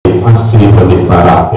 ஆசீர்வதிப்பாராக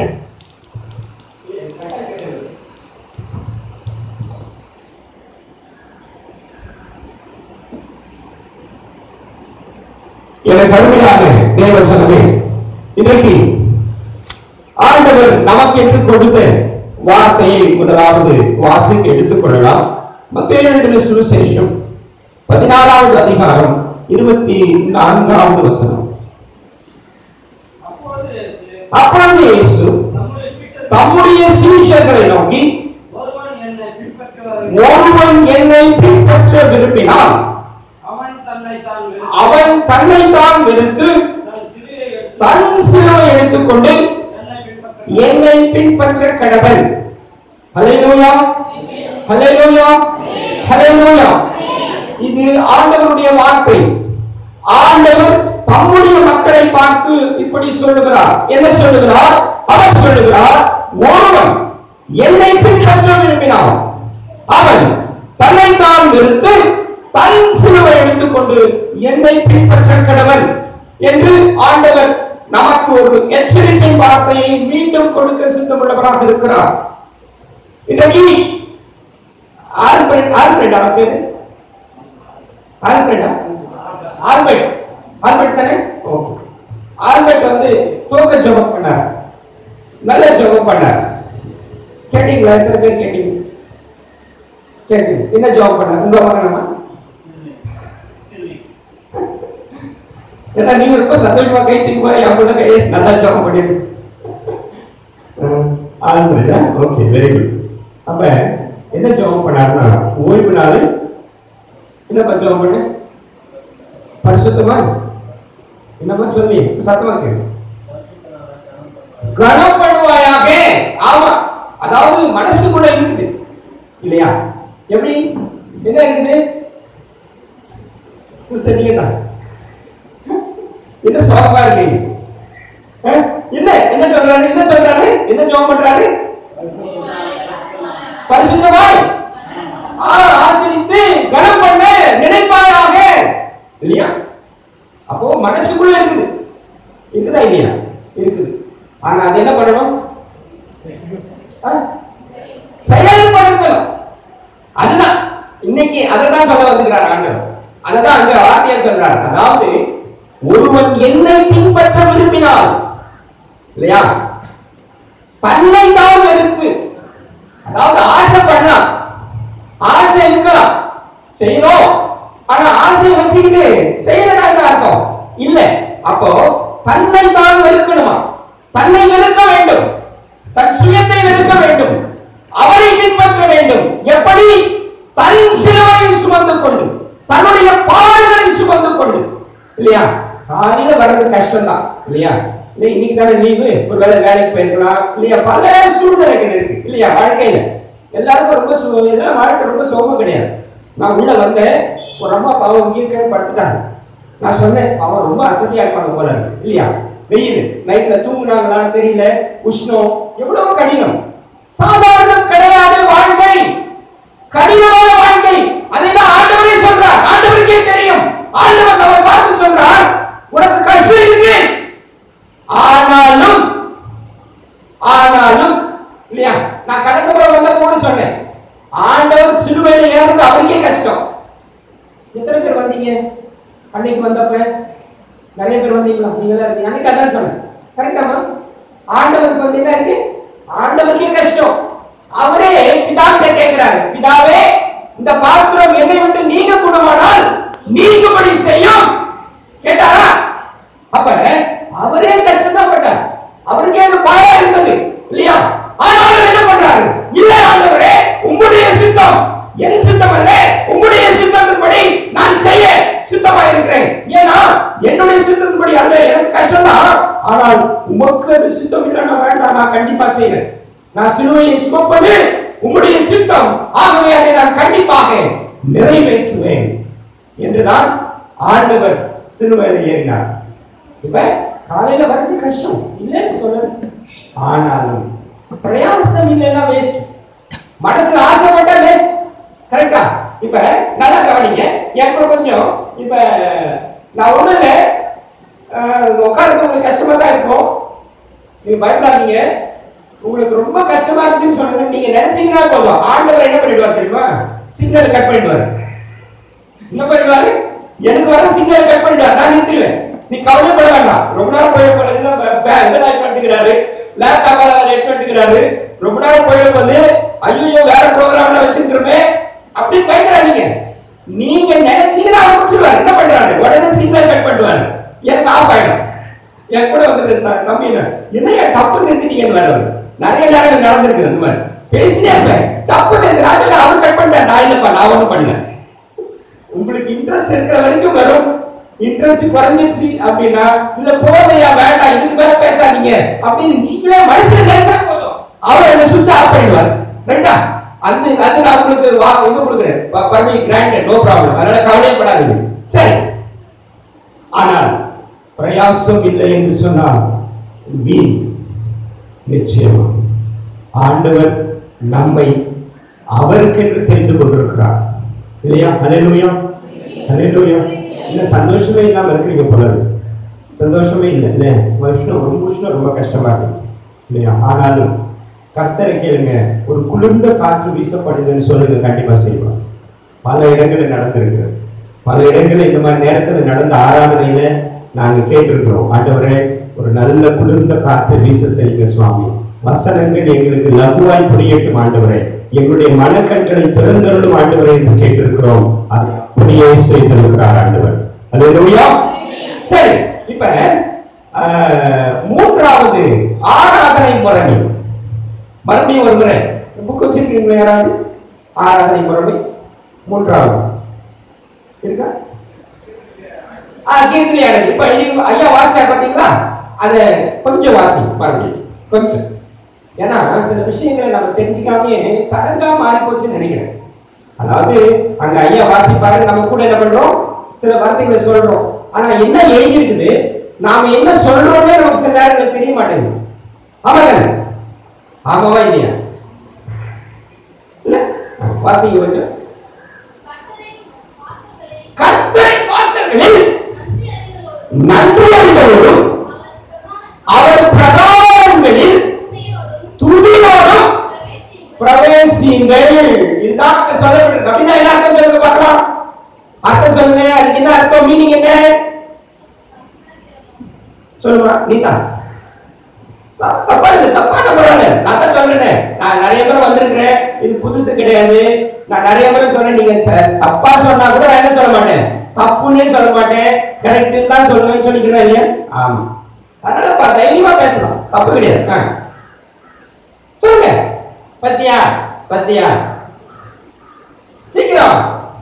எனக்கு அருமையாக தேவ சொன்னவே இன்றைக்கு ஆண்டவர் நமக்கு என்று கொடுத்த வார்த்தையை முதலாவது வாசிக்க எடுத்துக் கொள்ளலாம் மத்திய சுவிசேஷம் பதினாறாவது அதிகாரம் இருபத்தி நான்காவது வசனம் அப்பொழுது இயேசு அப்பொழுது இயேசு தம்முடைய சீஷர்கள் தம்முடைய சீஷர்களை நோக்கி ஒருவன் என்னை பின்பற்றி வர வேண்டும். ஒருவன் என்னை பின்பற்ற விரும்பினால் அவன் தன்னை தான் அவன் தன்னைத்தான் வெறுத்து தன் சிலுவையை எடுத்து தன் சிலுவை எடுத்துக்கொண்டு என்னை பின்பற்ற என்னை பின்பற்ற கடவன் ஹalleluya ஹalleluya ஹalleluya இது ஆண்டவருடைய வார்த்தை ஆண்டவர் தம்முடைய மக்களை பார்த்து இப்படி சொல்லுகிறார் என்ன சொல்லுகிறார் அவர் சொல்லுகிறார் ஒருவன் என்னை பின்பற்ற விரும்பினான் அவன் தன்னைத்தான் வெறுத்து தன் சிலுவை எடுத்துக்கொண்டு என்னை பின்பற்ற கடவன் என்று ஆண்டவர் நமக்கு ஒரு எச்சரிக்கை வார்த்தையை மீண்டும் கொடுக்க சித்தமுள்ளவராக இருக்கிறார் இன்றைக்கு ஆல்பர்ட் ஆல்ஃபிரட் அவர் பேரு ஆல்ஃபிரடா ஆல்பர்ட் ஆல்பர்ட் தானே ஓகே ஆல்பர்ட் வந்து தூக்க ஜெபம் பண்ணார் நல்ல ஜெபம் பண்ணார் கேட்டீங்களா எத்தனை பேர் கேட்டீங்க கேட்டீங்க என்ன ஜெபம் பண்ணார் உங்க வரணுமா ஏன்னா நீங்க ரொம்ப சந்தோஷமா கை தூக்கி மாதிரி என் பொண்ணு கையை நல்லா ஜெபம் பண்ணிட்டு ஆல்பர்டா ஓகே வெரி குட் அப்ப என்ன ஜெபம் பண்ணாருன்னா ஓய்வு நாள் என்னப்பா ஜெபம் பண்ணு பரிசுத்தமா என்னப்பா சொல்லி சத்தமா கேளு கனம் பண்ணுவாயாக ஆமா அதாவது மனசுக்குள்ள இருக்குது இல்லையா எப்படி என்ன இருக்குது சிஸ்டர் நீங்க தான் என்ன சோகமா இருக்கீங்க அஹ்? என்ன என்ன சொல்றாரு என்ன சொல்றாரு என்ன ஜெபம் பண்றாரு பரிசுத்தமாய் ஆ, ஆசிரித்து கனம் பண்ண நினைப்பாயாக இல்லையா அப்போ மனசுக்குள்ள இருக்குது இருக்குதா இல்லையா இருக்குது ஆனா அது என்ன பண்ணணும் ஆ? செயல்படுத்தணும் அதுதான் இன்னைக்கு அதை தான் சொல்ல வந்துக்கிறார் ஆண்டவர் அதை தான் அங்க வார்த்தையா சொல்றார் அதாவது ஒருவன் என்னை பின்பற்ற விரும்பினால் இல்லையா தன்னை தான் வெறுத்து அதாவது ஆசை பண்ணலாம் ஆசை இருக்கலாம் செய்யணும் ஆனா ஆசை வச்சுக்கிட்டு செய்யறதா என்ன அர்த்தம் இல்ல அப்போ தன்னை தான் வெறுக்கணுமா தன்னை வெறுக்க வேண்டும் தன் சுயத்தை வெறுக்க வேண்டும் அவரை பின்பற்ற வேண்டும் எப்படி தன் சிலுவையை சுமந்து கொண்டு தன்னுடைய பாடுகளை சுமந்து கொண்டு இல்லையா காலையில வர்றது கஷ்டம் தான் இல்லையா இல்லை, இன்னைக்கு தானே லீவு ஒருவேளை வேலைக்கு போயிருக்கலாம் இல்லையா பல சூழ்நிலைகள் இருக்கு இல்லையா வாழ்க்கையில எல்லாருக்கும் ரொம்ப சு- எல்லாம் வாழ்க்கை ரொம்ப சோகம் கிடையாது நான் உள்ள வந்தேன் ஒரு அம்மா பாவம் இங்கே படுத்துட்டாங்க நான் சொன்னேன் அவன் ரொம்ப அசதியா இருப்பாங்க போல இருக்கு. இல்லையா வெயில் நைட்ல தூங்குனாங்களா தெரியல உஷ்ணம் எவ்வளவு கடினம் சாதாரண கிடையாது வாழ்க்கை கடினமான வாழ்க்கை அதைதான் ஆண்டவரே சொல்றார் ஆண்டவருக்கே தெரியும் ஆண்டவர் நம்ம பார்த்து சொல்றார் உனக்கு கஷ்டம் இருக்கு ஆனாலும் ஆனாலும் இல்லையா நான் கடந்த முறை வந்த போது சொன்னேன் ஆண்டவர் சிலுவையில் ஏறது அவருக்கே கஷ்டம் எத்தனை பேர் வந்தீங்க அன்னைக்கு வந்தப்ப நிறைய பேர் வந்தீங்களா நீங்களா இருக்கீங்க அன்னைக்கு அதான் சொன்னேன் கரெக்டாமா ஆண்டவருக்கு வந்து என்ன இருக்கு ஆண்டவருக்கே கஷ்டம் அவரே பிதாவிட்ட கேட்கிறாரு பிதாவே இந்த பாத்திரம் என்னை விட்டு நீங்க கூடுமானால் நீங்கும்படி செய்யும் கேட்டாரா அப்ப அவரே கஷ்டம் தான் பட்டார் அவருக்கே அது பாயா இருந்தது இல்லையா ஆனாலும் என்ன பண்றாரு இல்ல ஆண்டவரே உங்களுடைய சித்தம் என் சித்தம் அல்ல உங்களுடைய சித்தத்தின்படி நான் செய்ய சித்தமா இருக்கிறேன் ஏன்னா என்னுடைய சித்தத்தின்படி அல்ல எனக்கு கஷ்டம் தான் ஆனால் உமக்கு அது சித்தம் இல்லைன்னா வேண்டாம் நான் கண்டிப்பா செய்யறேன் நான் சிலுவையை சுமப்பது உங்களுடைய சித்தம் ஆகவே அதை நான் கண்டிப்பாக நிறைவேற்றுவேன் என்றுதான் ஆண்டவர் சிலுவையில் ஏறினார் இப்ப காலையில வர்றது கஷ்டம் இல்லைன்னு சொல்ல ஆனாலும் பிரயாசம் இல்லைன்னா வேஸ்ட் மனசுல ஆசைப்பட்டா வேஸ்ட் கரெக்டா இப்ப நல்லா கவனிங்க எனக்கு கொஞ்சம் இப்ப நான் ஒண்ணு இல்லை உட்காந்து உங்களுக்கு கஷ்டமா தான் இருக்கும் நீங்க பயப்படாதீங்க உங்களுக்கு ரொம்ப கஷ்டமா இருந்துச்சுன்னு சொல்லுங்க நீங்க நினைச்சீங்கன்னா போதும் ஆண்டவர் என்ன பண்ணிடுவார் தெரியுமா சிக்னல் கட் பண்ணிடுவார் என்ன பண்ணிடுவாரு எனக்கு வர சிக்னல் கட் பண்ணிடுவார் நான் நிறுத்திடுவேன் நீ கவலைப்பட வேண்டாம் ரொம்ப நேரம் போயிட போறது இதெல்லாம் பண்ணிக்கிறாரு லேப்டாப் எட் பண்ணிக்கிறாரு ரொம்ப நேரம் போயிட போது ஐயோ வேற ப்ரோக்ராம்ல வச்சிருக்கிறோமே அப்படி பயப்படாதீங்க நீங்க நினைச்சீங்கன்னா அவர் முடிச்சிருவாரு என்ன பண்றாரு உடனே சிக்னல் கட் பண்ணுவாரு எனக்கு ஆஃப் ஆயிடும் என் கூட வந்துட்டு சார் தம்பி என்ன ஏன் தப்பு நிறுத்திட்டீங்கன்னு வேற அவரு. நிறைய நேரம் நடந்திருக்கு அந்த மாதிரி பேசினே இருப்பேன் தப்பு நிறுத்தினாங்க அவர் கட் பண்ணிட்டேன் நான் இல்லப்பா நான் ஒண்ணும் பண்ணல உங்களுக்கு இன்ட்ரெஸ்ட் இருக்கிற வரைக்கும் வரும் இன்ட்ரெஸ்ட் குறைஞ்சிருச்சு அப்படின்னா இல்ல போதையா வேண்டாம் இதுக்கு மேல பேசாதீங்க அப்படின்னு நீங்களே மனசுல நினைச்சா போதும் அவர் என்ன சுவிட்ச் ஆஃப் பண்ணிடுவார் ரைட்டா அது அது நான் உங்களுக்கு வா இது கொடுக்குறேன் பர்மி கிராண்டட் நோ ப்ராப்ளம் அதனால கவலைப்படாதீங்க சரி ஆனால் பிரயாசம் இல்லை என்று சொன்னால் வீண் நிச்சயமா ஆண்டவர் நம்மை அவருக்கென்று தெரிந்து கொண்டிருக்கிறார் இல்லையா அலையிலுயா அலையிலுயா இல்ல சந்தோஷமே இல்லாம இருக்கிறீங்க போல இருக்கு. சந்தோஷமே இல்லை இல்ல வருஷம் ரொம்ப வருஷம் ரொம்ப கஷ்டமா இருக்கு இல்லையா ஆனாலும் கர்த்தரை கேளுங்க ஒரு குளிர்ந்த காற்று வீசப்படுதுன்னு சொல்லுங்க கண்டிப்பா செய்வார் பல இடங்களில் நடந்திருக்கிறது பல இடங்களில் இந்த மாதிரி நேரத்தில் நடந்த ஆராதனையில நாங்க கேட்டிருக்கிறோம் ஆண்டவரே ஒரு நல்ல குளிர்ந்த காற்று வீச செய்யுங்க சுவாமி வசனங்கள் எங்களுக்கு லகுவாய் புரியட்டும் ஆண்டவரே எங்களுடைய மனக்கண்களை திறந்தருளும் ஆண்டவரே என்று கேட்டிருக்கிறோம் அதை அப்படியே செய்திருக்கிறார் ஆண்டவர் அல்லேலூயா சரி இப்ப ஆஹ், மூன்றாவது ஆராதனை முறை மறுபடியும் ஒரு முறை புக் வச்சிருக்கீங்களா யாராவது ஆராதனை முறை மூன்றாவது இருக்கா ஆ கீர்த்தனை ஆராதனை இப்ப இது ஐயா வாசியா பாத்தீங்களா அத கொஞ்சம் வாசி மறுபடியும் கொஞ்சம் ஏன்னா சில விஷயங்களை நம்ம தெரிஞ்சுக்காமயே சடங்கா மாறி போச்சுன்னு நினைக்கிறேன் அதாவது அங்க ஐயா வாசிப்பாரு நம்ம கூட என்ன பண்றோம் சில வார்த்தைகளை சொல்றோம் ஆனா என்ன எழுதி இருக்குது நாம என்ன சொல்றோம்னே நமக்கு சில நேரங்கள் தெரிய மாட்டேங்குது ஆமாங்க ஆமாவா இல்லையா இல்ல ஆ, வாசிங்க கொஞ்சம் கர்த்தரின் வாசல்களில் நன்றி அறிந்தவரும் அவர் பிரகாரங்களில் துதியோடும் பிரவேசியுங்கள் இதுதான் அங்க சொல்லப்பட்டிருக்கு அப்படின்னா என்ன அர்த்தம் சொல்லுங்க பார்க்கலாம் அர்த்தம் சொல்லுங்க அதுக்கு என்ன அர்த்தம் மீனிங் என்ன சொல்லுமா நீதான் தப்பா- தப்பா இல்லை தப்பா நம்புறாங்க நான் தான் சொல்றேன் நான் நிறைய முறை வந்திருக்கிறேன் இது புதுசு கிடையாது நான் நிறைய முறை சொன்னேன் நீங்க ச- தப்பா சொன்னா கூட நான் என்ன சொல்ல மாட்டேன் தப்புன்னே சொல்ல மாட்டேன் கரெக்ட் தான் சொல்லுவேன்னு சொல்லிக்கிறேன் இல்லையா ஆமா அதனால பா- தைரியமா பேசலாம் தப்பு கிடையாது ஆ. சொல்லுங்க பத்தியா பத்தியா சீக்கிரம்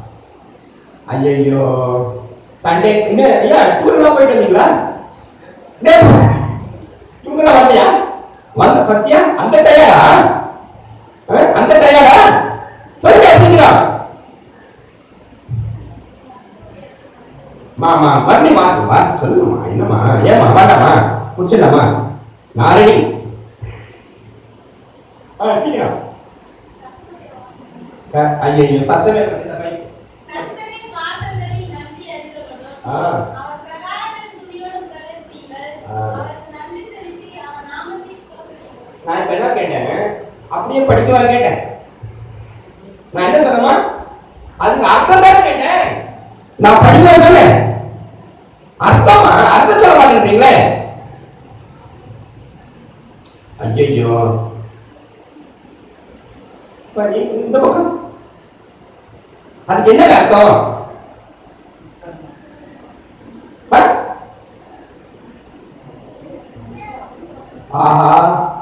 ஐயோ சண்டே இன்னும் ஐயா டூர்லாம் போயிட்டு வந்தீங்களா டேய், இவங்களாம் வரலையா வந்த பத்தியா அந்த டயர்டா அந்த டயர்டா சொல்லுங்க சீக்கிரம் மாமா மறுபடியும் வாசு வாசு சொல்லுங்கம்மா என்னம்மா ஏமா வேண்டாமா முடிச்சிடலாமா நான் ரெடி ஆ சீக்கிரம் க- ஐயையோ சத்தமே வரல, இந்த mic. கர்த்தரின் வாசல்களில் நன்றி அறிந்தவர்களும், ஆ. அவர் பிரகாரங்களின் துதியோடும் பிரவேசியுங்கள். ஆ. அவருக்கு நன்றி செலுத்தி அவர் நாமத்தை ஸ்தோத்திரியுங்கள். நான் இப்ப என்ன கேட்டேன் அப்படியே படிக்கவா கேட்டேன் நான் என்ன சொன்னமா அதுக்கு அர்த்தம் தான் கேட்டேன் நான் படிக்கவா சொன்னேன் அர்த்தமா அர்த்தம் சொல்ல மாட்டேன்றீங்களே ஐயோ இந்த பக்கம் அதுக்கு என்ன அர்த்தம் ஆ? ஆஹா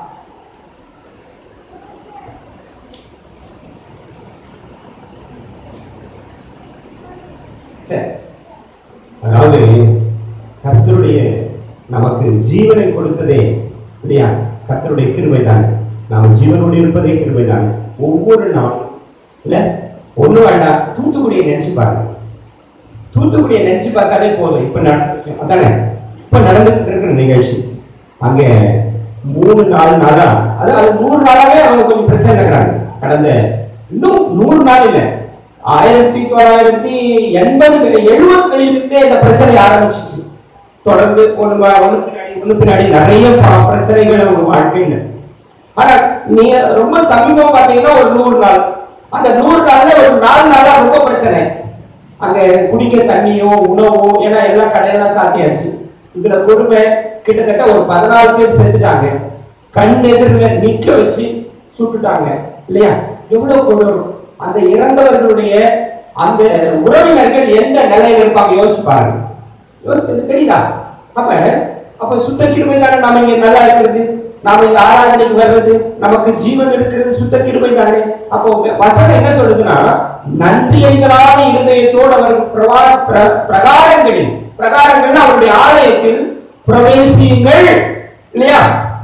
சரி அதாவது கர்த்தருடைய நமக்கு ஜீவனை கொடுத்ததே இல்லையா கர்த்தருடைய கிருபை தானே நாம் ஜீவனோடு இருப்பதே கிருபை தானே ஒவ்வொரு நாளும் இல்ல ஒண்ணு வேண்டாம் தூத்துக்குடியை நினைச்சு பாருங்க தூத்துக்குடியை நினைச்சு பார்த்தாலே போதும் இப்ப நடந்த விஷயம் அதானே இப்ப நடந்துட்டு இருக்கிற நிகழ்ச்சி அங்க மூணு நாலு நாளா அது அது நூறு நாளாவே அவங்க கொஞ்சம் பிரச்சனை இருக்கிறாங்க கடந்த இன்னும் நூறு நாள் இல்ல ஆயிரத்தி தொள்ளாயிரத்தி எண்பது எழுபதுகளிலிருந்தே இந்த பிரச்சனை ஆரம்பிச்சிச்சு தொடர்ந்து ஒண்ணு ப- ஒண்ணு பின்னாடி ஒண்ணு பின்னாடி நிறைய ப- பிரச்சனைகள் அவங்க வாழ்க்கையில ஆனா நீங்க ரொம்ப சமீபம் பாத்தீங்கன்னா ஒரு நூறு நாள் அந்த நூறு நாள்ல ஒரு நாலு நாளா ரொம்ப பிரச்சனை அங்க குடிக்க தண்ணியோ உணவோ ஏன்னா எல்லாம் கடையெல்லாம் சாத்தியாச்சு இதுல கொடுமை கிட்டத்தட்ட ஒரு பதினாலு பேர் செத்துட்டாங்க கண் எதிரில நிக்க வச்சு சுட்டுட்டாங்க இல்லையா எவ்வளவு கொடூரம் அந்த இறந்தவர்களுடைய அந்த உறவினர்கள் எந்த நிலையில இருப்பாங்க யோசிச்சு பாருங்க யோசிச்சு தெரியுதா அப்ப அப்ப சுத்த கிருமை தானே நாம இங்க நல்லா இருக்கிறது நாம இங்க ஆராதனைக்கு வர்றது நமக்கு ஜீவன் இருக்கிறது சுத்த கிருமை தானே அப்போ வசனம் என்ன சொல்லுதுன்னா நன்றியைகளான இருதயத்தோடு அவர் பிரவாஸ் பிர- பிரகாரங்களில் பிரகாரங்கள் அவருடைய ஆலயத்தில் பிரவேசியுங்கள் இல்லையா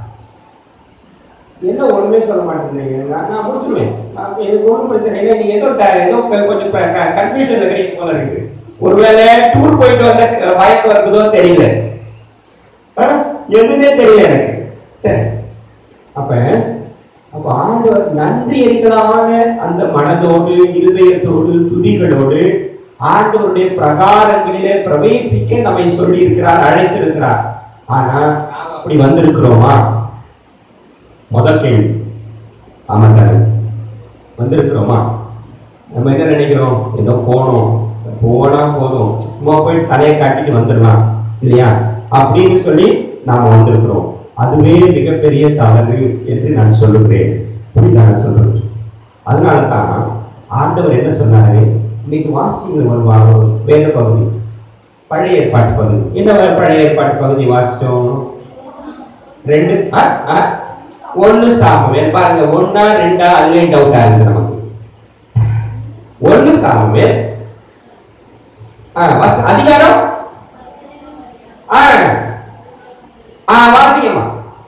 என்ன ஒண்ணுமே சொல்ல மாட்டேங்கிறீங்க நான் நான் முடிச்சுடுவேன் நான் எனக்கு ஒன்றும் பிரச்சனை இல்லை நீங்க ஏதோ ட- ஏதோ க- கொஞ்சம் கன்ஃபியூஷன்ல இருக்கிறீங்க போல இருக்கு ஒருவேளை டூர் போயிட்டு வந்த க- மயக்கம் வருதோ தெரியல ஆ? எதுனே தெரியல எனக்கு சரி அப்ப அப்ப ஆண்டவர் நன்றி அறிக்கலான அந்த மனதோடு இருதயத்தோடு துதிகளோடு ஆண்டவருடைய பிரகாரங்களிலே பிரவேசிக்க நம்மை சொல்லி இருக்கிறார் அழைத்திருக்கிறார் ஆனா நாம் அப்படி வந்திருக்கிறோமா முதல் கேள்வி ஆமா தானே வந்திருக்கிறோமா நம்ம என்ன நினைக்கிறோம் ஏதோ போனோம் போனா போதும் சும்மா போய் தலையை காட்டிட்டு வந்துடலாம் இல்லையா அப்படின்னு சொல்லி நாம வந்திருக்கிறோம் அதுவே மிகப்பெரிய தவறு என்று நான் சொல்லுகிறேன் புரியுதா நான் சொல்றது அதனால தான் ஆண்டவர் என்ன சொன்னாரு இன்னைக்கு வாசிங்கள் வருவாங்க வேத பகுதி பழைய ஏற்பாட்டு பகுதி என்ன வ- பழைய ஏற்பாட்டு பகுதி வாசிச்சோம் ரெண்டு ஆ, ஆ, ஒண்ணு சாமுவேல் பாருங்க ஒண்ணா ரெண்டா அதுலயும் டவுட்டா இருக்கு நமக்கு ஒண்ணு சாமுவேல் ஆ, வச- அதிகாரம் ஆ ஆ வாசிக்கமா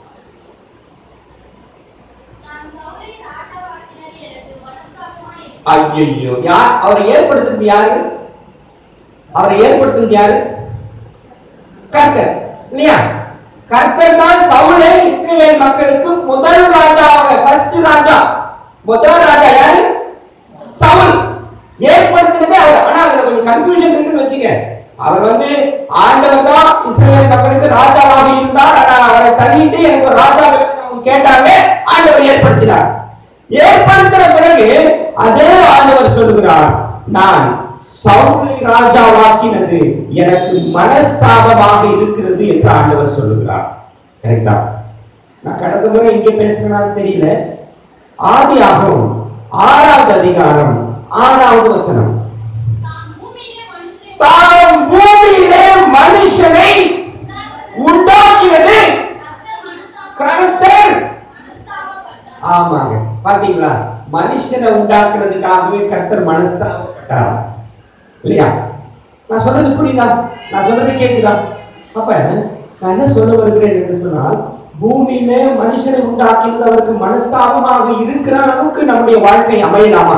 நான் சவுலை ராஜாவாக்கினது எனக்கு மனஸ்தாபமாய் இருக்கிறது. ஐயோ யார் அவரை ஏற்படுத்துறது யாரு அவரை ஏற்படுத்துறது யாரு கர்த்தர் இல்லையா கர்த்தர் தான் சவுலை இஸ்ரேல் மக்களுக்கு முதல் ராஜாவாக ஃபர்ஸ்ட் ராஜா முதல் ராஜா யாரு சவுல் ஏற்படுத்தினதே அவர் ஆனா அதுல கொஞ்சம் கன்ஃபியூஷன் இருக்குன்னு வச்சுக்க அவர் வந்து ஆண்டவர் தான் இஸ்ரேல் மக்களுக்கு ராஜாவாக இருந்தார் ஆனா அவரை தள்ளிட்டு எனக்கு ஒரு ராஜா வேணும்னு அவங்க கேட்டாங்க ஆண்டவர் ஏற்படுத்தினார் ஏற்படுத்தின பிறகு அதே ஆண்டவர் சொல்லுகிறார் நான் சவுலை ராஜாவாக்கினது எனக்கு மனஸ்தாபமாக இருக்கிறது என்று ஆண்டவர் சொல்லுகிறார் கரெக்டா நான் கடந்த முறை இங்க பேசுறேன்னு தெரியல ஆதி ஆகும் ஆறாவது அதிகாரம் ஆறாவது வசனம் நான் பூமியிலே மனுஷரை தாம் பூமியிலே மனுஷனை உண்டாக்கினது கர்த்தர் மனஸ்தாப- கருத்தர் மனஸ்தாபப்பட்டார். ஆமாங்க பாத்தீங்களா மனுஷனை உண்டாக்குறதுக்காகவே கர்த்தர் மனசாப்பட்டார் இல்லையா நான் சொன்னது புரியுதா நான் சொன்னது கேக்குதா அப்ப நான் என்ன சொல்ல வருகிறேன் என்று சொன்னால் பூமியில மனுஷனை உண்டாக்கினது அவருக்கு மனஸ்தாபமாக இருக்கிற அளவுக்கு நம்முடைய வாழ்க்கை அமையலாமா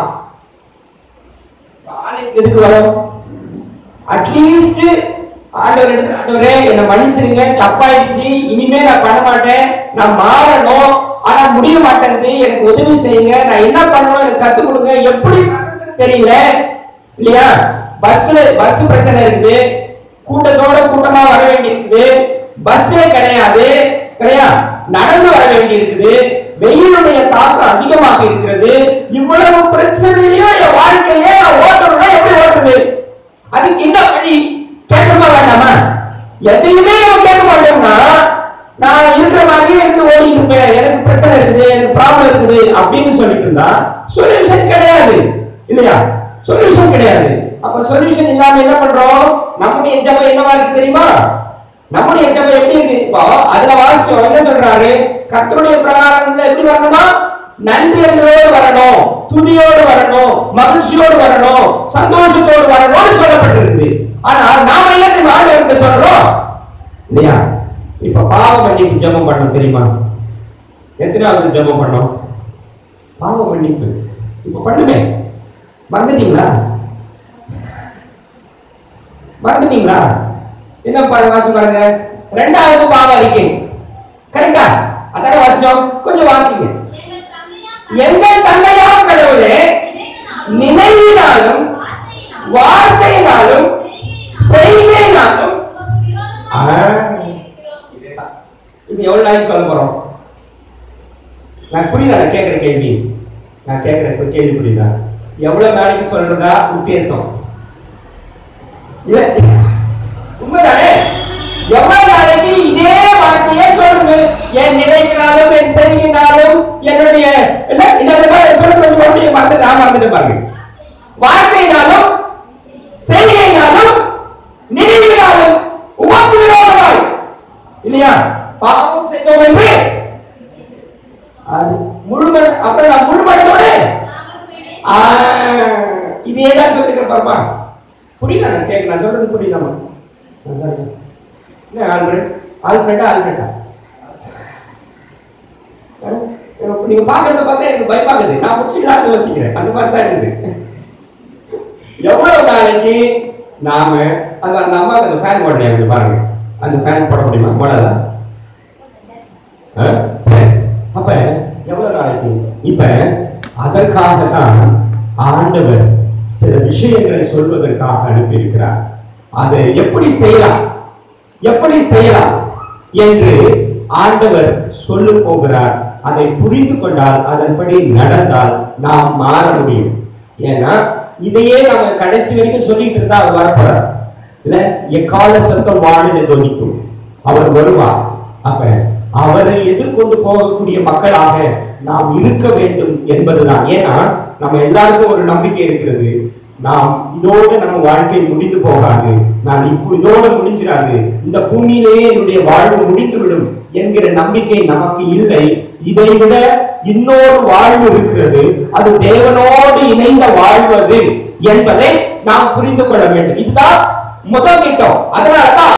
ஆலயத்துக்கு எதுக்கு வரோம் அட்லீஸ்ட் ஆண்டவர் எடுத்து ஆண்டவரே என்னை மன்னிச்சிருங்க தப்பாயிடுச்சு இனிமே நான் பண்ண மாட்டேன் நான் மாறணும் ஆனா முடிய மாட்டேங்குது எனக்கு உதவி செய்யுங்க நான் என்ன பண்ணணும் எனக்கு கத்து கொடுங்க எப்படி பண்ணணும்னு தெரியல இல்லையா பஸ்ல பஸ் பிரச்சனை இருக்குது கூட்டத்தோட கூட்டமா வர வேண்டியிருக்குது பஸ்ஸே கிடையாது கிடையாது நடந்து வர வேண்டி இருக்குது வெயிலுடைய தாக்கம் அதிகமாக இருக்கிறது இவ்வளவு பிரச்சனையிலும் என் வாழ்க்கையே நான் ஓட்டணும்னா எப்படி ஓட்டுது அதுக்கு இந்த வழி கேட்கமா வேண்டாமா எதையுமே நம்ம கேட்க மாட்டோம்னா நான் இருக்கிற மாதிரியே இருந்து ஓடிட்டு இருப்பேன் எனக்கு பிரச்சனை இருக்குது எனக்கு ப்ராப்ளம் இருக்குது அப்படின்னு சொல்லிட்டு இருந்தா சொல்யூஷன் கிடையாது இல்லையா சொல்யூஷன் கிடையாது அப்ப சொல்யூஷன் இல்லாம என்ன பண்றோம் நம்முடைய ஜபம் என்னவா இருக்கு தெரியுமா நம்முடைய ஜபம் எப்படி இருக்கு இப்போ அதுல வாசிச்சோம் என்ன சொல்றாரு கர்த்தருடைய பிரகாரத்துல எப்படி வரணுமா நன்றியோடு வரணும் துதியோடு வரணும் மகிழ்ச்சியோடு வரணும் சந்தோஷத்தோடு வரணும்னு சொல்லப்பட்டிருக்குது ஆனா நாம என்ன தெரியுமா ஆண்டவர்கிட்ட சொல்றோம் இல்லையா இப்ப பாவ மன்னிப்பு ஜெபம் பண்ணோம் தெரியுமா எத்தனாவது ஜெபம் பண்ணோம் பாவ மன்னிப்பு இப்ப பண்ணுமே மறந்துட்டீங்களா மறந்துட்டீங்களா என்ன பாருங்க வாசி பாருங்க ரெண்டாவது பாவ அறிக்கை கரெக்டா அதான வாசிச்சோம் கொஞ்சம் வாசிங்க எங்கள் தந்தையா எங்கள் தந்தையாக கடவுளே நினைவினாலும் நினைவினாலும் வார்த்தையினாலும் வார்த்தையினாலும் செய்கையினாலும் செய்கையினாலும் உமக்கு விரோதமாக ஆ, எவ்வளவு நாளைக்கு சொல்ல போறோம் நான் புரியுதா நான் கேட்கிற கேள்வி நான் கேட்கிற இப்ப கேள்வி புரியுதா எவ்வளவு நாளைக்கு சொல்றதா உத்தேசம் இல்ல உண்மைதானே எவ்வளவு நாளைக்கு இதே வார்த்தையே சொல்லுங்க என் நினைவினாலும் என் செய்கினாலும் என்னுடைய என்ன இந்த மாதிரி சொல்ல சொல்லி மறுபடியும் மறந்து நான் மறந்துட்டு பாருங்க வார்த்தையினாலும் செய்கையினாலும் நினைவினாலும் உமக்கு விரோதமாய் இல்லையா பாவம் செய்தோம் என்று அது முழும அப்புறம் நான் முழுமடையோடு ஆ, இதே தான் சொல்லிக்கிறேன் பாப்பா புரியுதா நான் கேட்க நான் சொல்றது புரியுதாமா நான் சொல்றேன் என்ன ஆல்ஃபிரட் ஆல்ஃபிரட்டா ஆல்ஃபிரட்டா நீங்க பாக்குறத பார்த்தா எனக்கு பயமாகுது நான் முடிச்சுக்கலாம்னு யோசிக்கிறேன் அந்த மாதிரி தான் இருக்குது எவ்வளவு நாளைக்கு நாம அந்த அந்த அம்மா அந்த ஃபேன் போடுறேன் அப்படி பாருங்க அந்த ஃபேன் போட முடியுமா போடாதா ஆ? சரி அப்ப எவ்வளவு நாளைக்கு இப்ப அதற்காக தான் ஆண்டவர் சில விஷயங்களை சொல்வதற்காக அனுப்பியிருக்கிறார் அதை எப்படி செய்யலாம் எப்படி செய்யலாம் என்று ஆண்டவர் சொல்ல போகிறார் அதை புரிந்து கொண்டால் அதன்படி நடந்தால் நாம் மாற முடியும் ஏன்னா இதையே நாம கடைசி வரைக்கும் சொல்லிட்டு இருந்தா அவர் வரப்போறார் இல்ல எக்கால சத்தம் வாழின தொனிக்கும் அவர் வருவார் அப்ப அவரை எதிர்கொண்டு போகக்கூடிய மக்களாக நாம் இருக்க வேண்டும் என்பதுதான் ஏன்னா நம்ம எல்லாருக்கும் ஒரு நம்பிக்கை இருக்கிறது நாம் இதோடு நம்ம வாழ்க்கை முடிந்து போகாது நான் இப்போ இதோடு முடிஞ்சிடாது இந்த பூமியிலேயே என்னுடைய வாழ்வு முடிந்துவிடும் என்கிற நம்பிக்கை நமக்கு இல்லை இதை விட இன்னொரு வாழ்வு இருக்கிறது அது தேவனோடு இணைந்த வாழ்வது என்பதை நாம் புரிந்து கொள்ள வேண்டும் இதுதான் முதல் திட்டம் அதனாலதான்